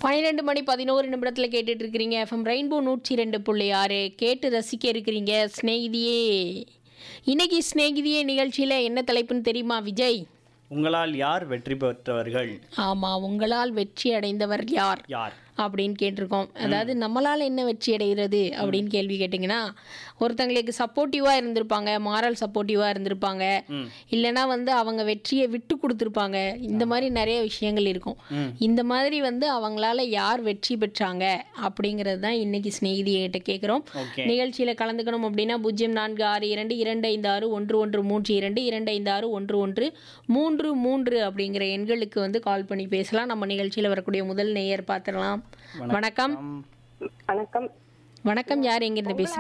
பன்னிரெண்டு மணி பதினோரு நிமிடத்தில் கேட்டுட்டு இருக்கிறீங்க எஃப்எம் ரெயின்போ நூற்றி ரெண்டு புள்ளி ஆறு கேட்டு ரசிக்க இருக்கிறீங்க ஸ்நேகிதியே இன்னைக்கு ஸ்நேகிதியே நிகழ்ச்சியில் என்ன தலைப்புன்னு தெரியுமா விஜய் உங்களால் யார் வெற்றி பெற்றவர்கள் ஆமாம் உங்களால் வெற்றி அடைந்தவர் யார் யார் அப்படின்னு கேட்டிருக்கோம் அதாவது நம்மளால் என்ன வெற்றி அடைகிறது அப்படின்னு கேள்வி கேட்டிங்கன்னா ஒருத்தங்களுக்கு சப்போர்ட்டிவாக இருந்திருப்பாங்க மாரல் சப்போர்ட்டிவாக இருந்திருப்பாங்க ம். இல்லைன்னா வந்து அவங்க வெற்றியை விட்டு கொடுத்துருப்பாங்க இந்த மாதிரி நிறைய விஷயங்கள் இருக்கும் இந்த மாதிரி வந்து அவங்களால யார் வெற்றி பெற்றாங்க அப்படிங்கிறது தான் இன்னைக்கு ஸ்நேகிதிகிட்ட கேட்குறோம் ஓகே நிகழ்ச்சியில் கலந்துக்கணும் அப்படின்னா பூஜ்ஜியம் நான்கு ஆறு இரண்டு இரண்டு ஐந்து ஆறு ஒன்று ஒன்று மூன்று இரண்டு இரண்டு ஐந்து ஆறு ஒன்று ஒன்று மூன்று மூன்று அப்படிங்கிற எண்களுக்கு வந்து கால் பண்ணி பேசலாம் நம்ம நிகழ்ச்சியில் வரக்கூடிய முதல் நேயர் பார்த்துடலாம் வணக்கம் வணக்கம் வணக்கம் யார் எங்கிருந்து பேசுறீங்க